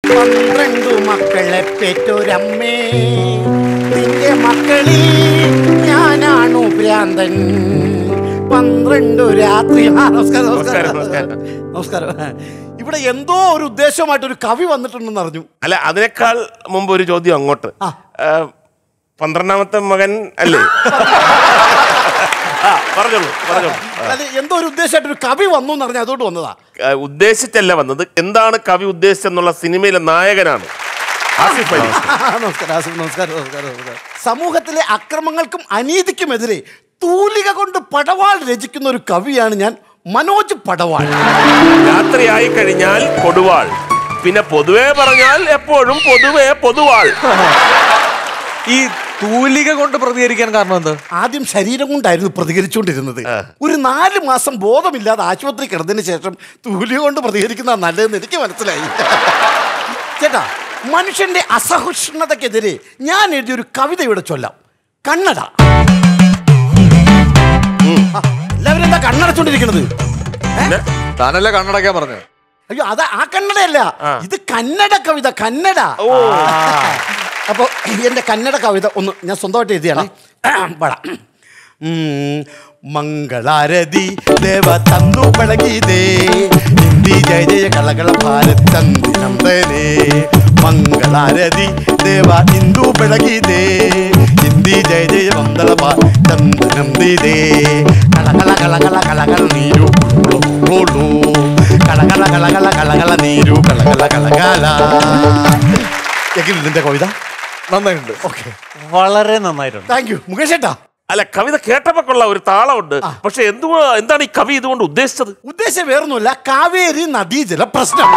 പന്ത്രണ്ടു മക്കളെ പെറ്റൊരമ്മേ നിന്റെ മക്കളിൽ ഞാനാണു ഭ്രാന്തൻ പന്ത്രണ്ടു രാത്രി ആ, നമസ്കാരം നമസ്കാരം നമസ്കാരം, നമസ്കാരം ഇവിടെ എന്തോ ഒരു ഉദ്ദേശമായിട്ട് ഒരു കവി വന്നിട്ടുണ്ടെന്ന് അറിഞ്ഞു അല്ല അതിനേക്കാൾ മുമ്പ് ഒരു ചോദ്യം അങ്ങോട്ട് ആ. ആ, പന്ത്രണ്ടാമത്തെ മകൻ അല്ലേ ആ പറഞ്ഞോളൂ പറഞ്ഞോളൂ അത് എന്തോ ഒരു ഉദ്ദേശമായിട്ട് ഒരു കവി വന്നു എന്ന് അറിഞ്ഞു അതുകൊണ്ട് വന്നതാ ആ, ഉദ്ദേശിച്ചല്ല വന്നത് എന്താണ് കവി ഉദ്ദേശിച്ചെന്നുള്ള സിനിമയിലെ നായകനാണ് ആസിഫ് അലി നമസ്കാരം ആസിഫ്, നമസ്കാരം നമസ്കാരം നമസ്കാരം സമൂഹത്തിലെ അക്രമങ്ങൾക്കും അനീതിക്കുമെതിരെ തൂലിക കൊണ്ട് പടവാൾ രചിക്കുന്ന ഒരു കവിയാണ് ഞാൻ മനോജ് പടവാൾ രാത്രിയായി കഴിഞ്ഞാൽ കൊടുവാൾ പിന്നെ പൊതുവേ പറഞ്ഞാൽ എപ്പോഴും പൊതുവേ പൊതുവാൾ ഈ തൂലിക കൊണ്ട് പ്രതികരിക്കാൻ കാരണം എന്താ ആദ്യം ശരീരം കൊണ്ടായിരുന്നു പ്രതികരിച്ചുകൊണ്ടിരുന്നത് ഒരു നാല് മാസം ബോധമില്ലാതെ ആശുപത്രി കിടന്നതിന് ശേഷം തൂലിക കൊണ്ട് പ്രതികരിക്കുന്ന നല്ലതെന്ന് എനിക്ക് മനസ്സിലായി ചേട്ടാ മനുഷ്യന്റെ അസഹിഷ്ണുതക്കെതിരെ ഞാൻ എഴുതിയൊരു കവിത ഇവിടെ ചൊല്ലാം കണ്ണട ആ, എല്ലാവരും എന്താ കണ്ണടച്ചോണ്ടിരിക്കുന്നത് പിന്നെ താനല്ലേ കണ്ണടക്കാൻ പറഞ്ഞു അയ്യോ അത് ആ കന്നഡയല്ല ഇത് കന്നഡ കവിത കന്നഡ അപ്പൊ എന്റെ കന്നഡ കവിത ഒന്ന് ഞാൻ സ്വന്തമായിട്ട് എഴുതിയാണ് പാടാം ഉം, ಮಂಗಳಾರದಿ ದೇವ ತಂದು ಬೆಳಗಿದೆ ಹಿಂದಿ ಜಯ ಜಯ ಕಳಗಳ ಭಾರತ್ ತಂದಿ ನಂದನೆ ಮಂಗಳಾರದಿ ದೇವ ಇಂದು ಬೆಳಗಿದೆ ಹಿಂದಿ ಜಯ ಜಯ ವಂದಳ ಬಾ ತಂದು ನಂದಿದೆ ಕಳಕಳ ಕಳಕಳ ಕಳಕಳ ನೀರು ಕುಳು കളകല കളകല കളകല നീരു കളകല കളകല എങ്ങനെയുണ്ട് നിന്റെ കവിത നന്നായിട്ടുണ്ട് ഓക്കെ വളരെ നന്നായിട്ടുണ്ട് താങ്ക് യു മുകേഷ് ഏട്ടാ അല്ല കവിത കേട്ടപ്പോ കൊള്ളാം ഒരു താളമുണ്ട് പക്ഷെ എന്തുകൊ എന്താണ് ഈ കവി ഇതുകൊണ്ട് ഉദ്ദേശിച്ചത് ഉദ്ദേശം വേറൊന്നുമില്ല കാവേരി നദീജല പ്രശ്നം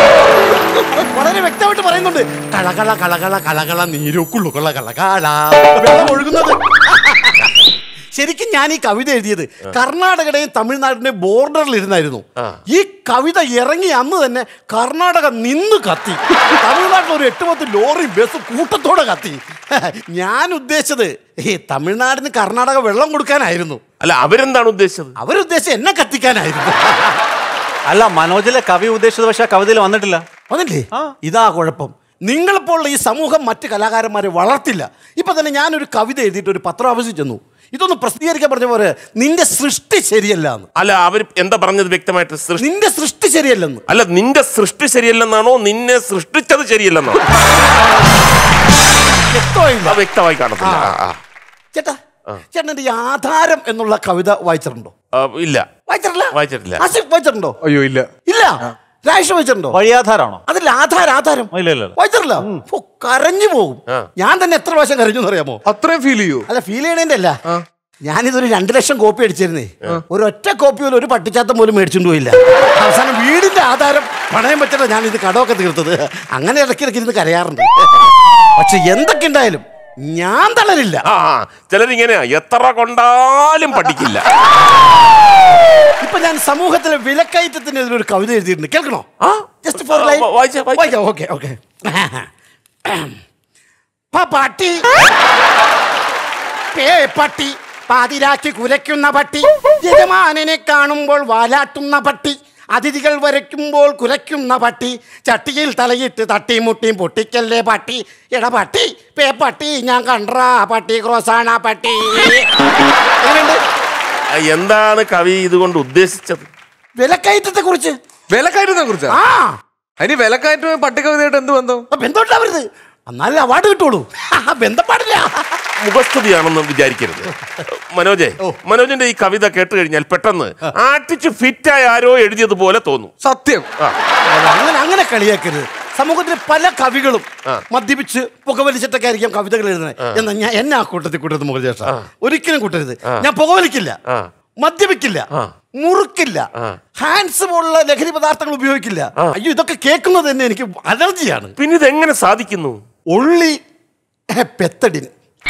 വളരെ വ്യക്തമായിട്ട് പറയുന്നുണ്ട് കളകള കളകള കളകള നീരു കുള്ളുകൊള്ള കളകാല വെള്ളം ഒഴുകുന്നത് ശരിക്കും ഞാൻ ഈ കവിത എഴുതിയത് കർണാടകയുടെയും തമിഴ്നാടിന്റെയും ബോർഡറിൽ ഇരുന്നായിരുന്നു ഈ കവിത ഇറങ്ങി അന്ന് തന്നെ കർണാടക നിന്ന് കത്തി തമിഴ്നാട്ടിൽ ഒരു എട്ട് പത്ത് ലോറി ബസ് കൂട്ടത്തോടെ കത്തി ഞാൻ ഉദ്ദേശിച്ചത് ഈ തമിഴ്നാടിന് കർണാടക വെള്ളം കൊടുക്കാനായിരുന്നു അല്ല അവരെന്താണ് ഉദ്ദേശിച്ചത് അവരുദ്ദേശം എന്നെ കത്തിക്കാനായിരുന്നു അല്ല മനോജിലെ കവി ഉദ്ദേശിച്ചത് പക്ഷെ ആ കവിതയിൽ വന്നിട്ടില്ല വന്നില്ലേ ഇതാ കുഴപ്പം നിങ്ങളിപ്പോൾ ഈ സമൂഹം മറ്റ് കലാകാരന്മാരെ വളർത്തില്ല ഇപ്പൊ തന്നെ ഞാനൊരു കവിത എഴുതിയിട്ട് ഒരു പത്രാവസി ചെന്നു ഇതൊന്ന് പ്രസിദ്ധീകരിക്കാൻ പറഞ്ഞ പോലെ നിന്റെ സൃഷ്ടി ശരിയല്ല എന്ന് അല്ല അവർ എന്താ പറഞ്ഞത് വ്യക്തമായിട്ട് സൃഷ്ടി നിന്റെ സൃഷ്ടി ശരിയല്ലെന്ന് അല്ല നിന്റെ സൃഷ്ടി ശരിയല്ലെന്നാണോ നിന്നെ സൃഷ്ടിച്ചത് ശരിയല്ലെന്നാണോ വ്യക്തമായില്ല ആ വ്യക്തമായി കാണത്തില്ല ആ, ആ. ചേട്ടാ ചേട്ടൻ ഈ ആധാരം എന്നുള്ള കവിത വായിച്ചിട്ടുണ്ടോ ആ, ഇല്ല വായിച്ചിട്ടില്ല വായിച്ചിട്ടില്ല. ആസിഫ് വായിച്ചിട്ടുണ്ടോ അയ്യോ ഇല്ല ഇല്ല രാജേഷ് വായിച്ചിട്ടുണ്ടോ വഴിയാധാരാണോ അതിൽ ആധാരം ആധാരം ഇല്ല, ഇല്ല, ഇല്ല. വായിച്ചിട്ടില്ല ഓ, കരഞ്ഞു പോകും ആ. ഞാൻ തന്നെ എത്ര പ്രാവശ്യം കരഞ്ഞു എന്നറിയാമോ അത്രയും ഫീൽ ചെയ്യൂ അല്ല ഫീൽ ചെയ്യണേന്റെ അല്ല ഞാനിതൊരു രണ്ട് ലക്ഷം കോപ്പി അടിച്ചിരുന്നേ ഒരു ഒറ്റ കോപ്പി പോലും ഒരു പട്ടിച്ചാത്തം പോലും മേടിച്ചുകൊണ്ട് പോയില്ല അവസാനം വീടിന്റെ ആധാരം പണയം വെച്ചിട്ട് ഞാൻ ഇത് കടമൊക്കെ തീർത്തത് അങ്ങനെ ഇടയ്ക്കിടയ്ക്ക് ഇരുന്ന് കരയാറുണ്ട് പക്ഷെ എന്തൊക്കെ ഉണ്ടായാലും ഞാൻ തളരില്ല ആ ചിലരിങ്ങനെയാ എത്ര കൊണ്ടാലും പഠിക്കില്ല ഇപ്പൊ ഞാൻ സമൂഹത്തിലെ വിലക്കയറ്റത്തിനെതിരെ ഒരു കവിത എഴുതിയിട്ടുണ്ട് കേൾക്കണോ ആ? ജസ്റ്റ് ഫോർ ആ, വാ- വായിച്ചേ, വായിച്ചേ. വായിക്കാം ഓക്കെ ഓക്കെ പട്ടി പേ പട്ടി പാതിരാക്കി കുരയ്ക്കുന്ന പട്ടി യജമാനനെ കാണുമ്പോൾ വാലാട്ടുന്ന പട്ടി അതിഥികൾ വരയ്ക്കുമ്പോൾ കുരയ്ക്കുന്ന പട്ടി ചട്ടിയിൽ തലയിട്ട് തട്ടിയും മുട്ടിയും പൊട്ടിക്കല്ലേ പട്ടി എട പട്ടി പേ പട്ടി ഞാൻ കണ്ടാ പട്ടി ക്രോസാണ് ആ പട്ടി എങ്ങനെയുണ്ട് ആ, എന്താണ് കവി ഇതുകൊണ്ട് ഉദ്ദേശിച്ചത് വിലക്കയറ്റത്തെ കുറിച്ച് വിലക്കയറ്റത്തെ കുറിച്ചാ ആ അതിന് വിലക്കയറ്റവും പട്ടികവിതയായിട്ട് എന്ത് ബന്ധം ബന്ധമുണ്ടാവരുത് എന്നാലേ അവാർഡ് കിട്ടുള്ളൂ ബന്ധം പാടില്ല മുഖസ്തുതിയാണെന്ന് വിചാരിക്കരുത് മനോജെ മനോജിന്റെ ഈ കവിത കേട്ട് കഴിഞ്ഞാൽ പെട്ടെന്ന് ആട്ടിച്ച് ഫിറ്റായ ആരോ എഴുതിയതുപോലെ തോന്നും സത്യം ആ അങ്ങനെ അങ്ങനെ കളിയാക്കരുത് സമൂഹത്തിലെ പല കവികളും മദ്യപിച്ച് പുകവലിച്ചിട്ടൊക്കെ ആയിരിക്കും കവിതകൾ എഴുതുന്നത് എന്നാ ഞാൻ എന്നെ ആ കൂട്ടത്തിൽ കൂട്ടരുത് മുഖ ശേഷം ഒരിക്കലും കൂട്ടരുത് ഞാൻ പുകവലിക്കില്ല ആ. മദ്യപിക്കില്ല മുറുക്കില്ല ഹാൻഡ്സ് പോലുള്ള ലഹരി പദാർത്ഥങ്ങൾ ഉപയോഗിക്കില്ല അയ്യോ ഇതൊക്കെ കേൾക്കുന്നത് തന്നെ എനിക്ക് അലർജിയാണ് പിന്നെ ഇതെങ്ങനെ സാധിക്കുന്നു ഒള്ളി പെത്തടിൻ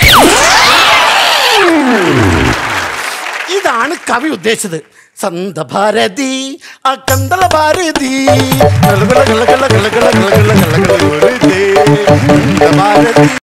ഇതാണ് കവി ഉദ്ദേശിച്ചത് സന്ത ഭാരതി ആ കന്തള ഭാരതി ഗള ഗള ഗള ഗള ഗള ഗള ഗള ഗള ഗള ഗള ഗള ഗള. സന്ത ഭാരതി